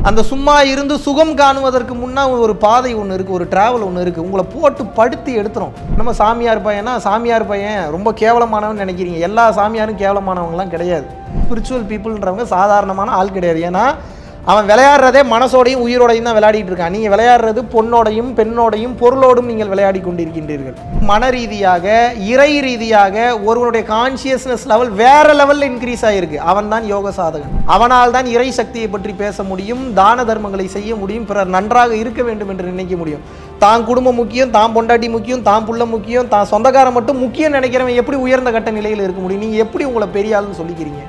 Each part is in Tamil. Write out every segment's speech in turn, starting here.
அந்த சும்மா இருந்து சுகம் காணுவதற்கு முன்னா ஒரு பாதை ஒன்று இருக்குது ஒரு டிராவல் ஒன்று இருக்குது உங்களை போட்டு படுத்தி எடுத்துரும் நம்ம சாமியார் பையனா சாமியார் பையன் ரொம்ப கேவலமானவன் நினைக்கிறீங்க எல்லா சாமியாரும் கேவலமானவங்களாம் கிடையாது ஸ்பிரிச்சுவல் பீப்புள்ன்றவங்க சாதாரணமான ஆள் கிடையாது ஏன்னா அவன் விளையாடுறதே மனசோடையும் உயிரோடையும் தான் விளையாடிட்டு இருக்கான் நீங்கள் விளையாடுறது பொண்ணோடையும் பெண்ணோடையும் பொருளோடும் நீங்கள் விளையாடி கொண்டிருக்கின்றீர்கள் மன ரீதியாக இறை ரீதியாக ஒருவனுடைய கான்சியஸ்னஸ் லெவல் வேற லெவலில் இன்க்ரீஸ் ஆகிருக்கு அவன் தான் யோக சாதகன் அவனால் தான் இறை சக்தியை பற்றி பேச முடியும் தான தர்மங்களை செய்ய முடியும் பிறர் நன்றாக இருக்க வேண்டும் என்று நினைக்க முடியும் தான் குடும்பம் முக்கியம் தான் பொண்டாட்டி முக்கியம் தான் புள்ள முக்கியம் தான் சொந்தக்காரன் மட்டும் முக்கியம் நினைக்கிறவன் எப்படி உயர்ந்த கட்ட நிலையில் இருக்க முடியும் நீங்கள் எப்படி உங்களை பெரிய ஆளுன்னு சொல்லிக்கிறீங்க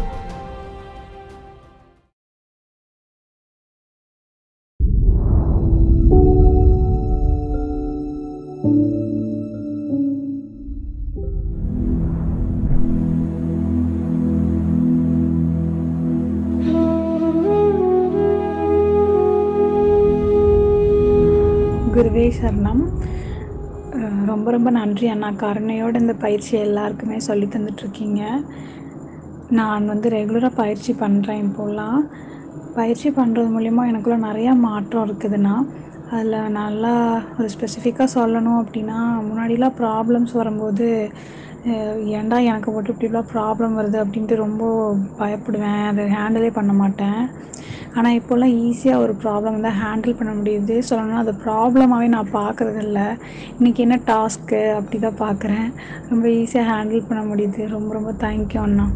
குருவே சரணம் அஹ் ரொம்ப ரொம்ப நன்றி அண்ணா கருணையோட இந்த பயிற்சி எல்லாருக்குமே சொல்லி தந்துட்ருக்கீங்க நான் வந்து ரெகுலராக பயிற்சி பண்ணுறேன் இப்போல்லாம் பயிற்சி பண்ணுறது மூலிமா எனக்குள்ள நிறையா மாற்றம் இருக்குதுண்ணா அதில் நல்லா ஒரு ஸ்பெசிஃபிக்காக சொல்லணும் அப்படின்னா முன்னாடிலாம் ப்ராப்ளம்ஸ் வரும்போது அஹ் ஏன்டா எனக்கு மட்டும் இப்படி இப்படிலாம் ப்ராப்ளம் வருது அப்படின்ட்டு ரொம்ப பயப்படுவேன் அதை ஹேண்டிலே பண்ண மாட்டேன் ஆனால் இப்போல்லாம் ஈஸியாக ஒரு ப்ராப்ளம் வந்து ஹேண்டில் பண்ண முடியுது சொல்லணும்னா அது ப்ராப்ளமாகவே நான் பார்க்குறது இல்ல இன்றைக்கி என்ன டாஸ்க்கு அப்படி தான் பார்க்குறேன் ரொம்ப ஈஸியாக ஹேண்டில் பண்ண முடியுது ரொம்ப ரொம்ப தேங்க்யூ அண்ணா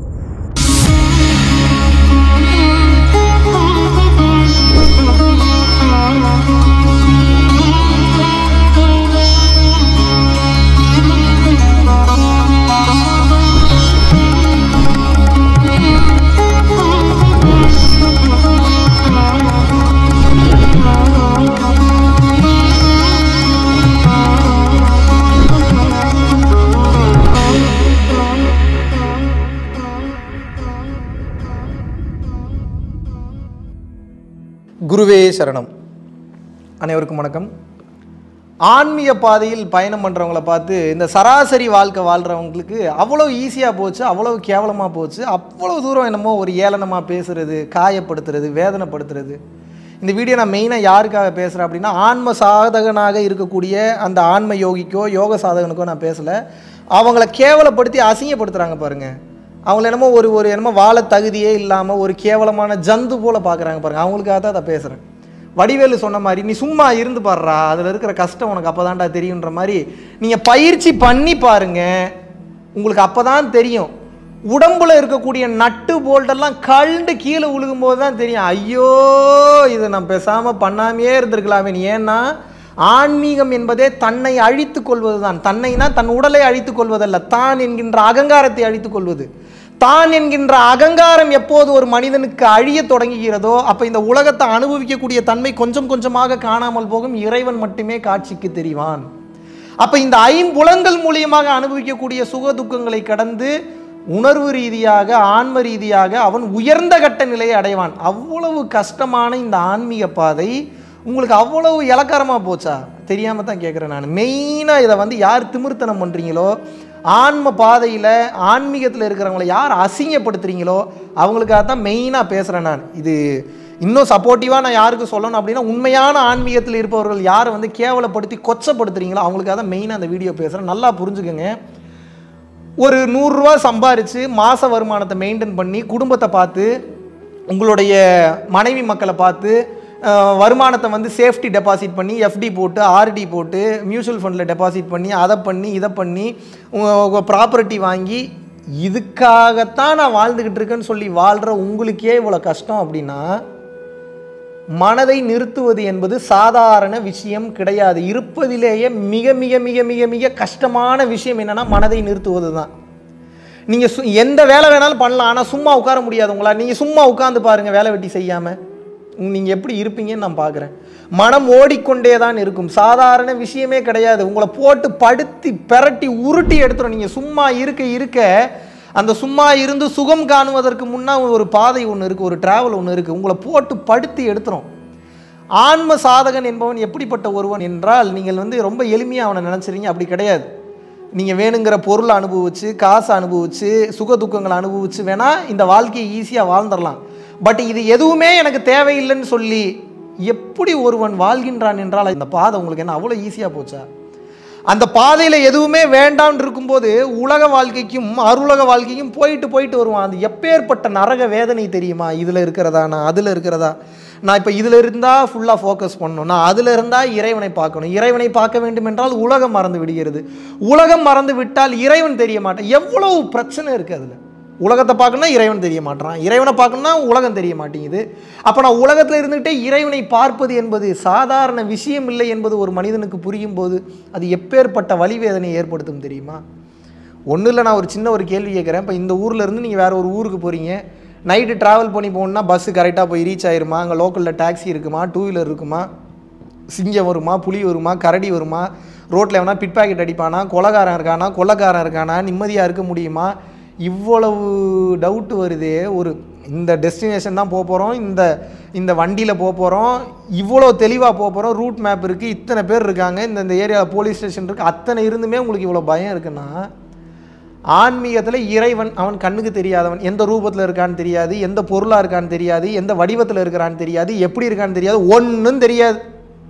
குருவே சரணம் அனைவருக்கும் வணக்கம் ஆன்மீக பாதையில் பயணம் பண்ணுறவங்கள பார்த்து இந்த சராசரி வாழ்க்கை வாழ்கிறவங்களுக்கு அவ்வளோ ஈஸியாக போச்சு அவ்வளோ கேவலமாக போச்சு அவ்வளோ தூரம் என்னமோ ஒரு ஏளனமாக பேசுறது காயப்படுத்துறது வேதனைப்படுத்துறது இந்த வீடியோ நான் மெயினாக யாருக்காக பேசுகிறேன் அப்படின்னா ஆன்ம சாதகனாக இருக்கக்கூடிய அந்த ஆன்ம யோகிக்கோ யோக சாதகனுக்கோ நான் பேசலை அவங்கள கேவலப்படுத்தி அசிங்கப்படுத்துகிறாங்க பாருங்கள் அவங்கள என்னமோ ஒரு ஒரு என்னமோ வாழ தகுதியே இல்லாமல் ஒரு கேவலமான ஜந்து போல் பார்க்குறாங்க பாருங்கள் அவங்களுக்காக தான் அதை பேசுகிறேன் வடிவேலு சொன்ன மாதிரி நீ சும்மா இருந்து பாடுறா அதில் இருக்கிற கஷ்டம் உனக்கு அப்போ தான்டா தெரியுன்ற மாதிரி நீங்கள் பயிற்சி பண்ணி பாருங்க உங்களுக்கு அப்போ தான் தெரியும் உடம்புல இருக்கக்கூடிய நட்டு போல்ட்டெல்லாம் கழுண்டு கீழே விழுகும்போது தான் தெரியும் ஐயோ இதை நான் பேசாமல் பண்ணாமையே இருந்திருக்கலாமே ஏன்னா ஆன்மீகம் என்பதே தன்னை அழித்து கொள்வது தான் தன்னைனா தன் உடலை அழித்து கொள்வதல்ல தான் என்கின்ற அகங்காரத்தை அழித்து கொள்வது தான் என்கின்ற அகங்காரம் எப்போது ஒரு மனிதனுக்கு அழிய தொடங்குகிறதோ அப்போ இந்த உலகத்தை அனுபவிக்கக்கூடிய தன்மை கொஞ்சம் கொஞ்சமாக காணாமல் போகும் இறைவன் மட்டுமே காட்சிக்கு தெரிவான் அப்போ இந்த ஐம்புலன்கள் மூலியமாக அனுபவிக்கக்கூடிய சுக துக்கங்களை கடந்து உணர்வு ரீதியாக ஆன்ம ரீதியாக அவன் உயர்ந்த கட்ட நிலையை அடைவான் அவ்வளவு கஷ்டமான இந்த ஆன்மீக பாதை உங்களுக்கு அவ்வளவு இலக்காரமாக போச்சா தெரியாமல் தான் கேட்குறேன் நான் மெயினாக இதை வந்து யார் திமிர்த்தனம் பண்ணுறீங்களோ ஆன்ம பாதையில் ஆன்மீகத்தில் இருக்கிறவங்கள யார் அசிங்கப்படுத்துறீங்களோ அவங்களுக்காக தான் மெயினாக பேசுகிறேன் நான் இது இன்னும் சப்போர்ட்டிவாக நான் யாருக்கு சொல்லணும் அப்படின்னா உண்மையான ஆன்மீகத்தில் இருப்பவர்கள் யாரை வந்து கேவலப்படுத்தி கொச்சப்படுத்துறீங்களோ அவங்களுக்காக தான் மெயினாக அந்த வீடியோ பேசுகிறேன் நல்லா புரிஞ்சுக்கோங்க ஒரு நூறுரூவா சம்பாரித்து மாத வருமானத்தை மெயின்டைன் பண்ணி குடும்பத்தை பார்த்து உங்களுடைய மனைவி மக்களை பார்த்து அஹ், வருமானத்தை வந்து சேஃப்டி டெபாசிட் பண்ணி எஃப்டி போட்டு ஆர்டி போட்டு மியூச்சுவல் ஃபண்டில் டெபாசிட் பண்ணி அதை பண்ணி இதை பண்ணி உங்கள் ப்ராப்பர்ட்டி வாங்கி இதுக்காகத்தான் நான் வாழ்ந்துக்கிட்டு இருக்கேன்னு சொல்லி வாழ்கிற உங்களுக்கே இவ்வளோ கஷ்டம் அப்படின்னா மனதை நிறுத்துவது என்பது சாதாரண விஷயம் கிடையாது இருப்பதிலேயே மிக மிக மிக மிக மிக கஷ்டமான விஷயம் என்னன்னா மனதை நிறுத்துவது தான் நீங்கள் சு எந்த வேலை வேணாலும் பண்ணலாம் ஆனால் சும்மா உட்கார முடியாது உங்களா நீங்கள் சும்மா உட்காந்து பாருங்கள் வேலை வெட்டி செய்யாமல் நீங்கள் எப்படி இருப்பீங்கன்னு நான் பார்க்குறேன் மனம் ஓடிக்கொண்டே தான் இருக்கும் சாதாரண விஷயமே கிடையாது உங்களை போட்டு படுத்தி பெரட்டி உருட்டி எடுத்துரும் நீங்கள் சும்மா இருக்க இருக்க அந்த சும்மா இருந்து சுகம் காணுவதற்கு முன்னா ஒரு பாதை ஒன்று இருக்குது ஒரு டிராவல் ஒன்று இருக்குது உங்களை போட்டு படுத்தி எடுத்துரும் ஆன்ம சாதகன் என்பவன் எப்படிப்பட்ட ஒருவன் என்றால் நீங்கள் வந்து ரொம்ப எளிமையாக அவனை நினச்சிறீங்க அப்படி கிடையாது நீங்கள் வேணுங்கிற பொருளை அனுபவிச்சு காசை அனுபவிச்சு சுக துக்கங்களை அனுபவிச்சு வேணால் இந்த வாழ்க்கையை ஈஸியாக வாழ்ந்துடலாம் பட் இது எதுவுமே எனக்கு தேவையில்லைன்னு சொல்லி எப்படி ஒருவன் வாழ்கின்றான் என்றால் இந்த பாதை உங்களுக்கு என்ன அவ்வளோ ஈஸியாக போச்சா அந்த பாதையில் எதுவுமே வேண்டாம்னு இருக்கும்போது உலக வாழ்க்கைக்கும் அருளக வாழ்க்கைக்கும் போயிட்டு போயிட்டு வருவான் அது எப்பேற்பட்ட நரக வேதனை தெரியுமா இதில் இருக்கிறதா நான் அதில் இருக்கிறதா நான் இப்போ இதில் இருந்தால் ஃபுல்லாக ஃபோக்கஸ் பண்ணணும் நான் அதில் இருந்தால் இறைவனை பார்க்கணும் இறைவனை பார்க்க வேண்டும் என்றால் உலகம் மறந்து விடுகிறது உலகம் மறந்து விட்டால் இறைவன் தெரிய மாட்டான் எவ்வளவு பிரச்சனை இருக்குது அதில் உலகத்தை பார்க்கணும்னா இறைவன் தெரிய மாட்டான் இறைவனை பார்க்கணும்னா உலகம் தெரிய மாட்டேங்குது அப்போ நான் உலகத்தில் இருந்துகிட்டே இறைவனை பார்ப்பது என்பது சாதாரண விஷயம் இல்லை என்பது ஒரு மனிதனுக்கு புரியும் போது அது எப்பேற்பட்ட வலிவேதனை ஏற்படுத்தும் தெரியுமா ஒன்றும் இல்லை நான் ஒரு சின்ன ஒரு கேள்வி கேட்குறேன் இப்போ இந்த ஊரில் இருந்து நீங்கள் வேறு ஒரு ஊருக்கு போகிறீங்க நைட்டு ட்ராவல் பண்ணி போகணுன்னா பஸ்ஸு கரெக்டாக போய் ரீச் ஆயிருமா அங்கே லோக்கலில் டாக்ஸி இருக்குமா டூ வீலர் இருக்குமா சிங்கம் வருமா புலி வருமா கரடி வருமா ரோட்டில் எவனா பிட் பாக்கெட் அடிப்பானா கொலகாரன் இருக்கானா கொள்ளக்காரன் இருக்கானா நிம்மதியாக இருக்க முடியுமா இவ்வளவு டவுட் வருதே ஒரு இந்த டெஸ்டினேஷன் தான் போக போகிறோம் இந்த இந்த வண்டியில் போக போகிறோம் இவ்வளோ தெளிவாக போக போகிறோம் ரூட் மேப் இருக்குது இத்தனை பேர் இருக்காங்க இந்த இந்த ஏரியாவில் போலீஸ் ஸ்டேஷன் இருக்குது அத்தனை இருந்துமே உங்களுக்கு இவ்வளோ பயம் இருக்குன்னா ஆன்மீகத்தில் இறைவன் அவன் கண்ணுக்கு தெரியாதவன் எந்த ரூபத்தில் இருக்கான்னு தெரியாது எந்த பொருளாக இருக்கான்னு தெரியாது எந்த வடிவத்தில் இருக்கிறான்னு தெரியாது எப்படி இருக்கான்னு தெரியாது ஒன்றும் தெரியாது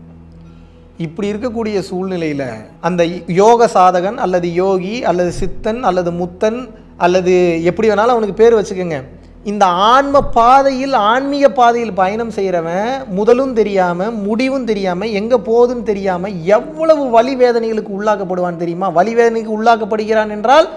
இப்படி இருக்கக்கூடிய சூழ்நிலையில் அந்த யோக சாதகன் அல்லது யோகி அல்லது சித்தன் அல்லது முத்தன் அல்லது எப்படி வேணாலும் அவனுக்கு பேர் வச்சுக்கோங்க இந்த ஆன்ம பாதையில் ஆன்மீக பாதையில் பயணம் செய்கிறவன் முதலும் தெரியாமல் முடிவும் தெரியாமல் எங்கே போகுதுன்னு தெரியாமல் எவ்வளவு வலி வேதனைகளுக்கு உள்ளாக்கப்படுவான் தெரியுமா வலி வேதனைக்கு உள்ளாக்கப்படுகிறான் என்றால்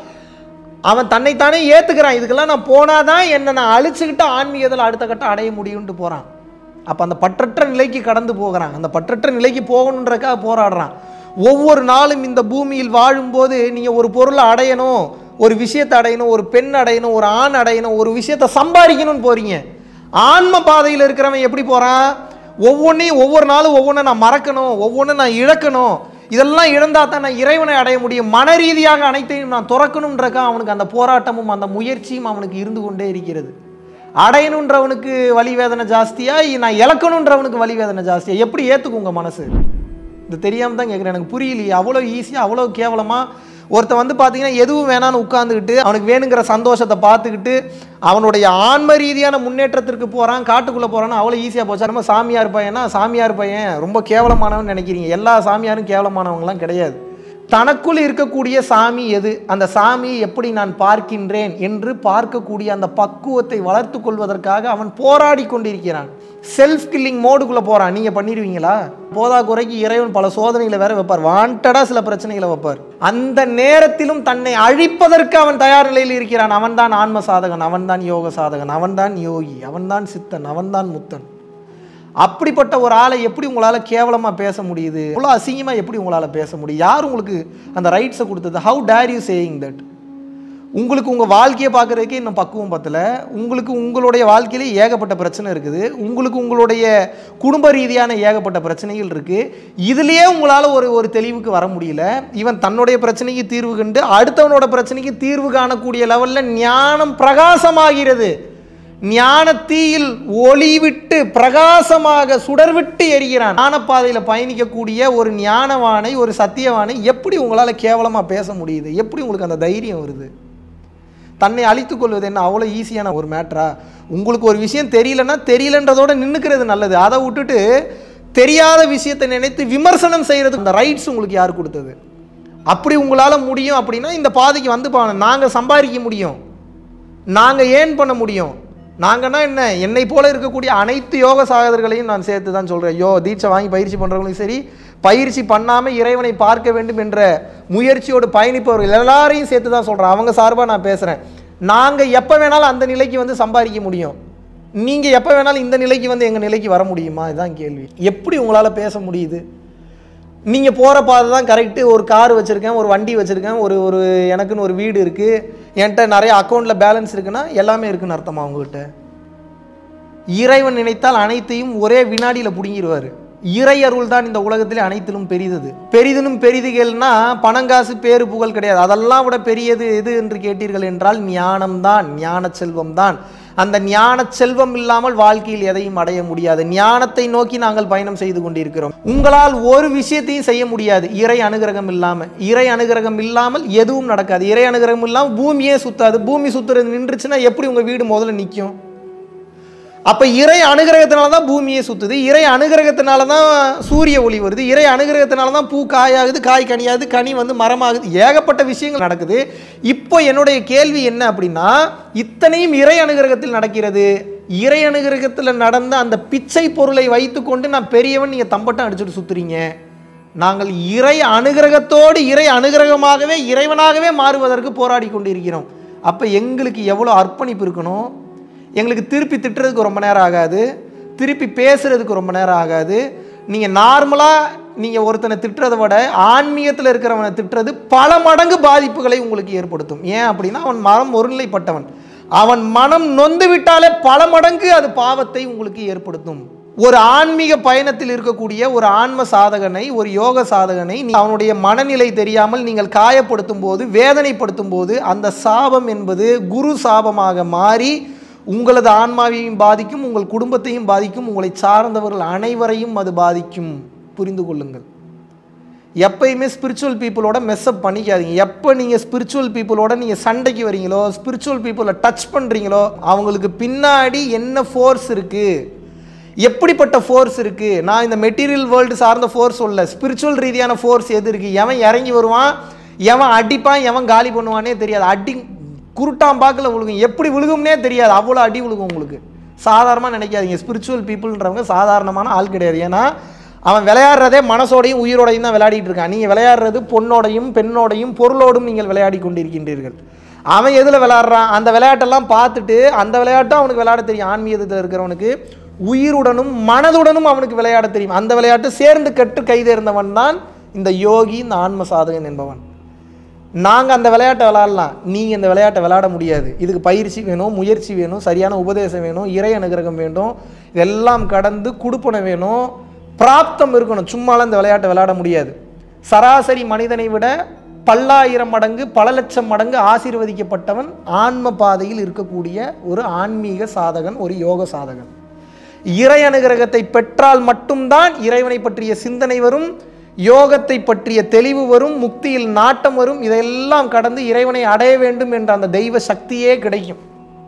அவன் தன்னைத்தானே ஏற்றுக்கிறான் இதுக்கெல்லாம் நான் போனாதான் என்னை நான் அழிச்சுக்கிட்டு ஆன்மீகத்தில் அடுத்த கட்டம் அடைய முடியும்ட்டு போகிறான் அப்போ அந்த பற்றற்ற நிலைக்கு கடந்து போகிறான் அந்த பற்றற்ற நிலைக்கு போகணுன்றக்காக போராடுறான் ஒவ்வொரு நாளும் இந்த பூமியில் வாழும்போது நீங்கள் ஒரு பொருளை அடையணும் ஒரு விஷயத்தை அடையணும் ஒரு பெண் அடையணும் ஒரு ஆண் அடையணும் ஒரு விஷயத்தை சம்பாதிக்கணும்னு போகிறீங்க ஆன்ம பாதையில் இருக்கிறவன் எப்படி போகிறான் ஒவ்வொன்றையும் ஒவ்வொரு நாளும் ஒவ்வொன்றை நான் மறக்கணும் ஒவ்வொன்றும் நான் இழக்கணும் இதெல்லாம் இழந்தா தான் நான் இறைவனை அடைய முடியும் மன ரீதியாக அனைத்தையும் நான் துறக்கணுன்றக்கா அவனுக்கு அந்த போராட்டமும் அந்த முயற்சியும் அவனுக்கு இருந்து கொண்டே இருக்கிறது அடையணுன்றவனுக்கு வலி வேதனை ஜாஸ்தியா நான் இழக்கணுன்றவனுக்கு வலி வேதனை ஜாஸ்தியா எப்படி ஏற்றுக்குங்க மனசு இது தெரியாமல் தான் கேட்குறேன் எனக்கு புரியலையே அவ்வளோ ஈஸியாக அவ்வளோ கேவலமாக ஒருத்தன் வந்து பார்த்தீங்கன்னா எதுவும் வேணான்னு உட்காந்துக்கிட்டு அவனுக்கு வேணுங்கிற சந்தோஷத்தை பார்த்துக்கிட்டு அவனுடைய ஆன்ம ரீதியான முன்னேற்றத்திற்கு போகிறான் காட்டுக்குள்ளே போகிறான்னு அவ்வளோ ஈஸியாக போச்சா நம்ம சாமியார் பையனா சாமியார் பையன் ரொம்ப கேவலமானவன் நினைக்கிறீங்க எல்லா சாமியாரும் கேவலமானவங்களாம் கிடையாது தனக்குள் இருக்கக்கூடிய சாமி எது அந்த சாமியை எப்படி நான் பார்க்கின்றேன் என்று பார்க்கக்கூடிய அந்த பக்குவத்தை வளர்த்து கொள்வதற்காக அவன் போராடி கொண்டிருக்கிறான் செல்ஃப் கில்லிங் மோடுக்குள்ளே போகிறான் நீங்கள் பண்ணிடுவீங்களா போதா குறைக்கு இறைவன் பல சோதனைகளை வேற வைப்பார் வாண்டடாக சில பிரச்சனைகளை வைப்பார் அந்த நேரத்திலும் தன்னை அழிப்பதற்கு அவன் தயார் நிலையில் இருக்கிறான் அவன்தான் ஆன்ம சாதகன் அவன்தான் யோக சாதகன் அவன்தான் யோகி அவன்தான் சித்தன் அவன்தான் முத்தன் அப்படிப்பட்ட ஒரு ஆளை எப்படி உங்களால் கேவலமாக பேச முடியுது அவ்வளோ அசிங்கமாக எப்படி உங்களால் பேச முடியும் யார் உங்களுக்கு அந்த ரைட்ஸை கொடுத்தது how dare you saying that உங்களுக்கு உங்கள் வாழ்க்கையை பார்க்குறதுக்கே இன்னும் பக்குவம் பத்தல உங்களுக்கு உங்களுடைய வாழ்க்கையிலே ஏகப்பட்ட பிரச்சனை இருக்குது உங்களுக்கு உங்களுடைய குடும்ப ரீதியான ஏகப்பட்ட பிரச்சனைகள் இருக்குது இதுலேயே உங்களால் ஒரு ஒரு தெளிவுக்கு வர முடியல இவன் தன்னுடைய பிரச்சனைக்கு தீர்வு கண்டு அடுத்தவனோட பிரச்சனைக்கு தீர்வு காணக்கூடிய லெவலில் ஞானம் பிரகாசமாகிறது ஞான தீயில் ஒளி விட்டு பிரகாசமாக சுடர்விட்டு எரிகிறான் ஞானப்பாதையில் பயணிக்கக்கூடிய ஒரு ஞானவானை ஒரு சத்தியவானை எப்படி உங்களால் கேவலமாக பேச முடியுது எப்படி உங்களுக்கு அந்த தைரியம் வருது தன்னை அழித்துக் கொள்வது என்ன அவ்வளோ ஈஸியான ஒரு மேட்ரா உங்களுக்கு ஒரு விஷயம் தெரியலன்னா தெரியலன்றதோட நின்றுக்கிறது நல்லது அதை விட்டுட்டு தெரியாத விஷயத்தை நினைத்து விமர்சனம் செய்கிறது இந்த ரைட்ஸ் உங்களுக்கு யார் கொடுத்தது அப்படி உங்களால் முடியும் அப்படின்னா இந்த பாதைக்கு வந்து பாருங்க நாங்கள் சம்பாதிக்க முடியும் நாங்கள் ஏன் பண்ண முடியும் நாங்கன்னா என்ன என்னை போல இருக்கக்கூடிய அனைத்து யோக சாதகர்களையும் நான் சேர்த்து தான் சொல்கிறேன் யோ தீட்சை வாங்கி பயிற்சி பண்ணுறவங்களும் சரி பயிற்சி பண்ணாமல் இறைவனை பார்க்க வேண்டும் என்ற முயற்சியோடு பயணிப்பவர்கள் எல்லாரையும் சேர்த்து தான் சொல்கிறேன் அவங்க சார்பாக நான் பேசுகிறேன் நாங்கள் எப்போ வேணாலும் அந்த நிலைக்கு வந்து சம்பாதிக்க முடியும் நீங்கள் எப்போ வேணாலும் இந்த நிலைக்கு வந்து எங்கள் நிலைக்கு வர முடியுமா இதுதான் கேள்வி எப்படி உங்களால் பேச முடியுது நீங்கள் போகிற பாதை தான் கரெக்டு ஒரு கார் வச்சுருக்கேன் ஒரு வண்டி வச்சுருக்கேன் ஒரு ஒரு எனக்குன்னு ஒரு வீடு இருக்குது என்கிட்ட நிறைய அக்கௌண்ட்டில் பேலன்ஸ் இருக்குன்னா எல்லாமே இருக்குன்னு அர்த்தமா உங்ககிட்ட இறைவன் நினைத்தால் அனைத்தையும் ஒரே வினாடியில் பிடுங்கிடுவார் இறை அருள் தான் இந்த உலகத்திலே அனைத்திலும் பெரிதது பெரிதினும் பெரிதுகள்னா பணங்காசு பேரு புகழ் கிடையாது அதெல்லாம் விட பெரியது எது என்று கேட்டீர்கள் என்றால் ஞானம்தான் ஞான செல்வம் தான் அந்த ஞான செல்வம் இல்லாமல் வாழ்க்கையில் எதையும் அடைய முடியாது ஞானத்தை நோக்கி நாங்கள் பயணம் செய்து கொண்டிருக்கிறோம் உங்களால் ஒரு விஷயத்தையும் செய்ய முடியாது இறை அனுகிரகம் இல்லாமல் இறை அனுகிரகம் இல்லாமல் எதுவும் நடக்காது இறை அனுகிரகம் இல்லாமல் பூமியே சுத்தாது பூமி சுத்துறது நின்றுச்சுன்னா எப்படி உங்கள் வீடு முதல்ல நிற்கும் அப்போ இறை அனுகிரகத்தினால தான் பூமியே சுற்றுது இறை அனுகிரகத்தினால தான் சூரிய ஒளி வருது இறை அனுகிரகத்தினால தான் பூ காயாகுது காய் கனியாகுது கனி வந்து மரமாகுது ஏகப்பட்ட விஷயங்கள் நடக்குது இப்போ என்னுடைய கேள்வி என்ன அப்படின்னா இத்தனையும் இறை அனுகிரகத்தில் நடக்கிறது இறை அனுகிரகத்தில் நடந்த அந்த பிச்சை பொருளை வைத்துக்கொண்டு நான் பெரியவன் நீங்கள் தம்பட்டம் அடிச்சுட்டு சுற்றுறீங்க நாங்கள் இறை அனுகிரகத்தோடு இறை அனுகிரகமாகவே இறைவனாகவே மாறுவதற்கு போராடி கொண்டிருக்கிறோம் அப்போ எங்களுக்கு எவ்வளோ அர்ப்பணிப்பு இருக்கணும் எங்களுக்கு திருப்பி திட்டுறதுக்கு ரொம்ப நேரம் ஆகாது திருப்பி பேசுறதுக்கு ரொம்ப நேரம் ஆகாது நீங்கள் நார்மலாக நீங்கள் ஒருத்தனை திட்டுறதை விட ஆன்மீகத்தில் இருக்கிறவனை திட்டுறது பல மடங்கு பாதிப்புகளை உங்களுக்கு ஏற்படுத்தும் ஏன் அப்படின்னா அவன் மனம் ஒருநிலைப்பட்டவன் அவன் மனம் நொந்து விட்டாலே பல மடங்கு அது பாவத்தை உங்களுக்கு ஏற்படுத்தும் ஒரு ஆன்மீக பயணத்தில் இருக்கக்கூடிய ஒரு ஆன்ம சாதகனை ஒரு யோக சாதகனை நீ- அவனுடைய மனநிலை தெரியாமல் நீங்கள் காயப்படுத்தும் போது வேதனைப்படுத்தும் போது அந்த சாபம் என்பது குரு சாபமாக மாறி உங்களது ஆன்மாவையும் பாதிக்கும் உங்கள் குடும்பத்தையும் பாதிக்கும் உங்களை சார்ந்தவர்கள் அனைவரையும் அது பாதிக்கும் புரிந்து கொள்ளுங்கள் எப்பயுமே ஸ்பிரிச்சுவல் பீப்புளோட மெஸ்அப் பண்ணிக்காதீங்க எப்போ நீங்கள் ஸ்பிரிச்சுவல் பீப்புளோட நீங்கள் சண்டைக்கு வரீங்களோ ஸ்பிரிச்சுவல் பீப்புளை டச் பண்ணுறீங்களோ அவங்களுக்கு பின்னாடி என்ன ஃபோர்ஸ் இருக்குது எப்படிப்பட்ட ஃபோர்ஸ் இருக்குது நான் இந்த மெட்டீரியல் வேர்ல்டு சார்ந்த ஃபோர்ஸ் சொல்ல ஸ்பிரிச்சுவல் ரீதியான ஃபோர்ஸ் எது இருக்குது எவன் இறங்கி வருவான் எவன் அடிப்பான் எவன் காலி பண்ணுவானே தெரியாது அடி குருட்டாம்பாக்கில் விழுகும் எப்படி விழுகும்னே தெரியாது அவ்வளோ அடி விழுகும் உங்களுக்கு சாதாரணமாக நினைக்காதீங்க ஸ்பிரிச்சுவல் பீப்புள்ன்றவங்க சாதாரணமான ஆள் கிடையாது ஏன்னா அவன் விளையாடுறதே மனசோடையும் உயிரோடையும் தான் விளையாடிட்டு இருக்கான் நீங்கள் விளையாடுறது பொண்ணோடையும் பெண்ணோடையும் பொருளோடும் நீங்கள் விளையாடி கொண்டிருக்கின்றீர்கள் அவன் எதில் விளையாடுறான் அந்த விளையாட்டெல்லாம் பார்த்துட்டு அந்த விளையாட்டும் அவனுக்கு விளையாட தெரியும் ஆன்மீகத்தில் இருக்கிறவனுக்கு உயிருடனும் மனதுடனும் அவனுக்கு விளையாட தெரியும் அந்த விளையாட்டு சேர்ந்து கற்று கைதேர்ந்தவன் தான் இந்த யோகி இந்த ஆன்ம சாதகன் என்பவன் நாங்கள் அந்த விளையாட்டை விளையாடலாம் நீங்கள் இந்த விளையாட்டை விளையாட முடியாது இதுக்கு பயிற்சி வேணும் முயற்சி வேணும் சரியான உபதேசம் வேணும் இறை அனுகிரகம் வேண்டும் இதெல்லாம் கடந்து குடுப்பனை வேணும் பிராப்தம் இருக்கணும் சும்மாலாம் இந்த விளையாட்டை விளையாட முடியாது சராசரி மனிதனை விட பல்லாயிரம் மடங்கு பல லட்சம் மடங்கு ஆசீர்வதிக்கப்பட்டவன் ஆன்ம பாதையில் இருக்கக்கூடிய ஒரு ஆன்மீக சாதகன் ஒரு யோக சாதகன் இறை அனுகிரகத்தை பெற்றால் மட்டும்தான் இறைவனை பற்றிய சிந்தனை வரும் யோகத்தை பற்றிய தெளிவு வரும் முக்தியில் நாட்டம் வரும் இதையெல்லாம் கடந்து இறைவனை அடைய வேண்டும் என்ற அந்த தெய்வ சக்தியே கிடைக்கும்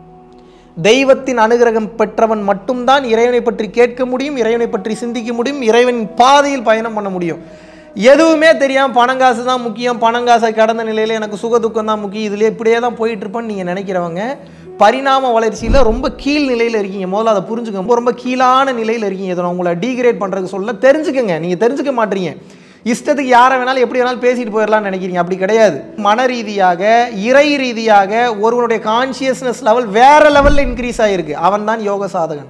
தெய்வத்தின் அனுகிரகம் பெற்றவன் மட்டும்தான் இறைவனை பற்றி கேட்க முடியும் இறைவனை பற்றி சிந்திக்க முடியும் இறைவனின் பாதையில் பயணம் பண்ண முடியும் எதுவுமே தெரியாமல் பணங்காசு தான் முக்கியம் பணங்காசை கடந்த நிலையில் எனக்கு சுக துக்கம் தான் முக்கியம் இதில் இப்படியே தான் போயிட்டு இருப்பேன்னு நீங்கள் நினைக்கிறவங்க பரிணாம வளர்ச்சியில் ரொம்ப கீழ் நிலையில் இருக்கீங்க முதல்ல அதை புரிஞ்சுக்கோங்க ரொம்ப ரொம்ப கீழான நிலையில் இருக்கீங்க இதை நான் உங்களை டீக்ரேட் பண்ணுறதுக்கு சொல்ல தெரிஞ்சுக்கங்க நீங்கள் தெரிஞ்சுக்க மாட்டீங்க இஷ்டத்துக்கு யாரை வேணாலும் எப்படி வேணாலும் பேசிட்டு போயிடலாம்னு நினைக்கிறீங்க அப்படி கிடையாது மன ரீதியாக இறை ரீதியாக ஒருவனுடைய கான்சியஸ்னஸ் லெவல் வேற லெவலில் இன்க்ரீஸ் ஆகிருக்கு அவன் தான் யோக சாதகன்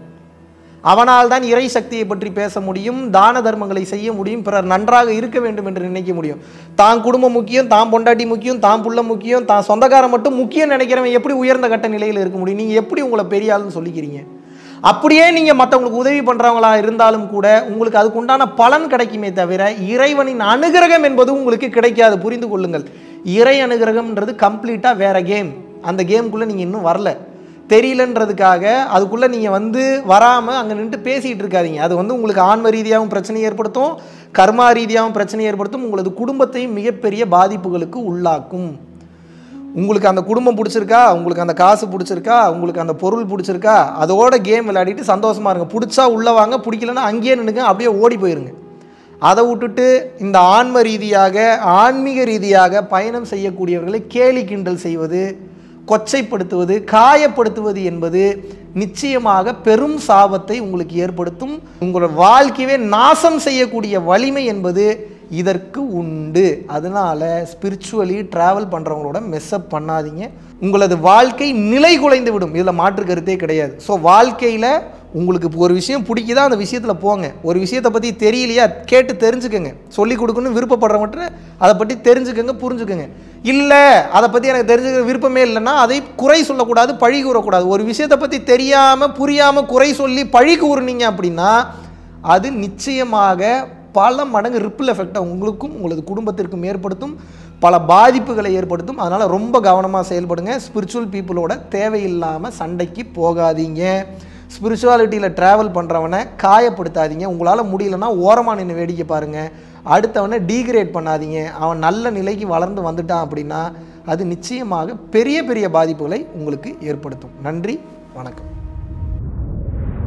அவனால் தான் இறை சக்தியை பற்றி பேச முடியும் தான தர்மங்களை செய்ய முடியும் பிறர் நன்றாக இருக்க வேண்டும் என்று நினைக்க முடியும் தான் குடும்பம் முக்கியம் தான் பொண்டாட்டி முக்கியம் தான் புள்ள முக்கியம் தான் சொந்தக்காரன் மட்டும் முக்கியம் நினைக்கிறவன் எப்படி உயர்ந்த கட்ட நிலையில் இருக்க முடியும் நீங்கள் எப்படி உங்களை பெரிய ஆளுன்னு சொல்லிக்கிறீங்க அப்படியே நீங்கள் மற்றவங்களுக்கு உதவி பண்ணுறவங்களா இருந்தாலும் கூட உங்களுக்கு அதுக்கு உண்டான பலன் கிடைக்குமே தவிர இறைவனின் அனுகிரகம் என்பது உங்களுக்கு கிடைக்காது புரிந்து கொள்ளுங்கள் இறை அனுகிரகம்ன்றது கம்ப்ளீட்டாக வேற கேம் அந்த கேமுக்குள்ளே நீங்கள் இன்னும் வரல தெரியலன்றதுக்காக அதுக்குள்ளே நீங்கள் வந்து வராமல் அங்கே நின்று பேசிகிட்டு இருக்காதீங்க அது வந்து உங்களுக்கு ஆன்ம ரீதியாகவும் பிரச்சனை ஏற்படுத்தும் கர்மா ரீதியாகவும் பிரச்சனை ஏற்படுத்தும் உங்களது குடும்பத்தையும் மிகப்பெரிய பாதிப்புகளுக்கு உள்ளாக்கும் உங்களுக்கு அந்த குடும்பம் பிடிச்சிருக்கா உங்களுக்கு அந்த காசு பிடிச்சிருக்கா உங்களுக்கு அந்த பொருள் பிடிச்சிருக்கா அதோட கேம் விளையாடிட்டு சந்தோஷமா இருங்க பிடிச்சா உள்ளே வாங்க பிடிக்கலன்னா அங்கேயே நின்னுங்க அப்படியே ஓடி போயிருங்க அதை விட்டுட்டு இந்த ஆன்ம ரீதியாக ஆன்மீக ரீதியாக பயணம் செய்யக்கூடியவர்களை கேலி கிண்டல் செய்வது கொச்சைப்படுத்துவது காயப்படுத்துவது என்பது நிச்சயமாக பெரும் சாபத்தை உங்களுக்கு ஏற்படுத்தும் உங்களோட வாழ்க்கையவே நாசம் செய்யக்கூடிய வலிமை என்பது இதற்கு உண்டு அதனால ஸ்பிரிச்சுவலி ட்ராவல் பண்ணுறவங்களோட மெஸ்அப் பண்ணாதீங்க உங்களது வாழ்க்கை நிலை குலைந்து விடும் இதில் மாற்று கருத்தே கிடையாது ஸோ வாழ்க்கையில் உங்களுக்கு இப்போ ஒரு விஷயம் பிடிக்குதா அந்த விஷயத்தில் போங்க ஒரு விஷயத்தை பற்றி தெரியலையா கேட்டு தெரிஞ்சுக்கங்க சொல்லி கொடுக்கணும்னு விருப்பப்படுறவங்க அதை பற்றி தெரிஞ்சுக்கங்க புரிஞ்சுக்கங்க இல்லை அதை பற்றி எனக்கு தெரிஞ்சுக்க விருப்பமே இல்லைன்னா அதை குறை சொல்லக்கூடாது பழி கூறக்கூடாது ஒரு விஷயத்தை பற்றி தெரியாமல் புரியாமல் குறை சொல்லி பழி கூறுனீங்க அப்படின்னா அது நிச்சயமாக பல மடங்கு ரிப்பிள் எஃபெக்டை உங்களுக்கும் உங்களது குடும்பத்திற்கும் ஏற்படுத்தும் பல பாதிப்புகளை ஏற்படுத்தும் அதனால் ரொம்ப கவனமாக செயல்படுங்க ஸ்பிரிச்சுவல் பீப்புளோட தேவையில்லாமல் சண்டைக்கு போகாதீங்க ஸ்பிரிச்சுவாலிட்டியில் ட்ராவல் பண்ணுறவனை காயப்படுத்தாதீங்க உங்களால் முடியலன்னா ஓரமாக நின்று வேடிக்கை பாருங்கள் அடுத்தவனை டீக்ரேட் பண்ணாதீங்க அவன் நல்ல நிலைக்கு வளர்ந்து வந்துட்டான் அப்படின்னா அது நிச்சயமாக பெரிய பெரிய பாதிப்புகளை உங்களுக்கு ஏற்படுத்தும் நன்றி வணக்கம்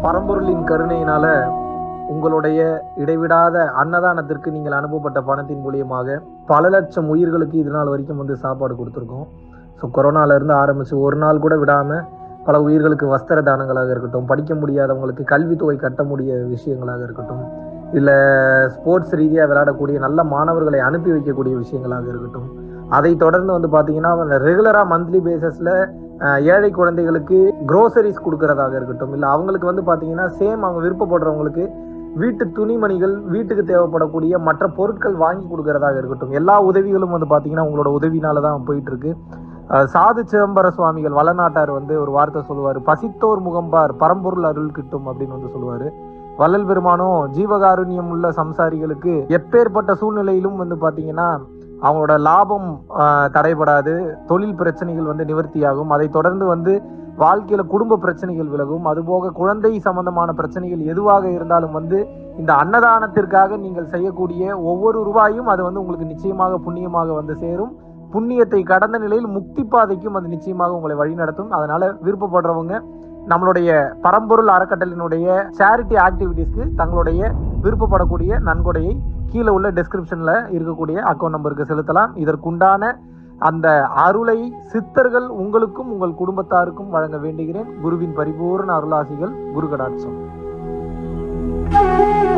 பரம்பொருளின் கருணையினால உங்களுடைய இடைவிடாத அன்னதானத்திற்கு நீங்கள் அனுப்பப்பட்ட பணத்தின் மூலியமாக பல லட்சம் உயிர்களுக்கு இது நாள் வரைக்கும் வந்து சாப்பாடு கொடுத்துருக்கோம் ஸோ கொரோனால இருந்து ஆரம்பிச்சு ஒரு நாள் கூட விடாம பல உயிர்களுக்கு வஸ்திர தானங்களாக இருக்கட்டும் படிக்க முடியாதவங்களுக்கு கல்வித்தொகை கட்ட முடிய விஷயங்களாக இருக்கட்டும் இல்லை ஸ்போர்ட்ஸ் ரீதியாக விளையாடக்கூடிய நல்ல மாணவர்களை அனுப்பி வைக்கக்கூடிய விஷயங்களாக இருக்கட்டும் அதை தொடர்ந்து வந்து பார்த்தீங்கன்னா ரெகுலராக மந்த்லி பேசிஸில் ஏழை குழந்தைகளுக்கு க்ரோசரிஸ் கொடுக்கறதாக இருக்கட்டும் இல்லை அவங்களுக்கு வந்து பார்த்தீங்கன்னா சேம் அவங்க விருப்பப்படுறவங்களுக்கு வீட்டு துணிமணிகள் வீட்டுக்கு தேவைப்படக்கூடிய மற்ற பொருட்கள் வாங்கி கொடுக்கறதாக இருக்கட்டும் எல்லா உதவிகளும் வந்து பார்த்தீங்கன்னா உங்களோட உதவினால தான் போயிட்டு இருக்கு அஹ் சாது சிதம்பர சுவாமிகள் வளநாட்டார் வந்து ஒரு வார்த்தை சொல்லுவார் பசித்தோர் முகம்பார் பரம்பொருள் அருள் கிட்டும் அப்படின்னு வந்து சொல்லுவார் வள்ளல் பெருமானும் ஜீவகாருண்யம் உள்ள சம்சாரிகளுக்கு எப்பேற்பட்ட சூழ்நிலையிலும் வந்து பார்த்தீங்கன்னா அவங்களோட லாபம் ஆஹ், தடைபடாது தொழில் பிரச்சனைகள் வந்து நிவர்த்தியாகும் அதை தொடர்ந்து வந்து வாழ்க்கையில குடும்ப பிரச்சனைகள் விலகும் அதுபோக குழந்தை சம்பந்தமான பிரச்சனைகள் எதுவாக இருந்தாலும் வந்து இந்த அன்னதானத்திற்காக நீங்கள் செய்யக்கூடிய ஒவ்வொரு ரூபாயும் அது வந்து உங்களுக்கு நிச்சயமாக புண்ணியமாக வந்து சேரும் புண்ணியத்தை கடந்த நிலையில் முக்தி பாதைக்கும் அது நிச்சயமாக உங்களை வழிநடத்தும் அதனால விருப்பப்படுறவங்க நம்மளுடைய பரம்பொருள் அறக்கட்டளினுடைய சேரிட்டி ஆக்டிவிட்டீஸ்க்கு தங்களுடைய விருப்பப்படக்கூடிய நன்கொடையை கீழே உள்ள டெஸ்கிரிப்ஷன்ல இருக்கக்கூடிய அக்கௌண்ட் நம்பருக்கு செலுத்தலாம் இதற்குண்டான அந்த அருளை சித்தர்கள் உங்களுக்கும் உங்கள் குடும்பத்தாருக்கும் வழங்க வேண்டுகிறேன் குருவின் பரிபூர்ண அருளாசிகள் குரு கடாட்சம்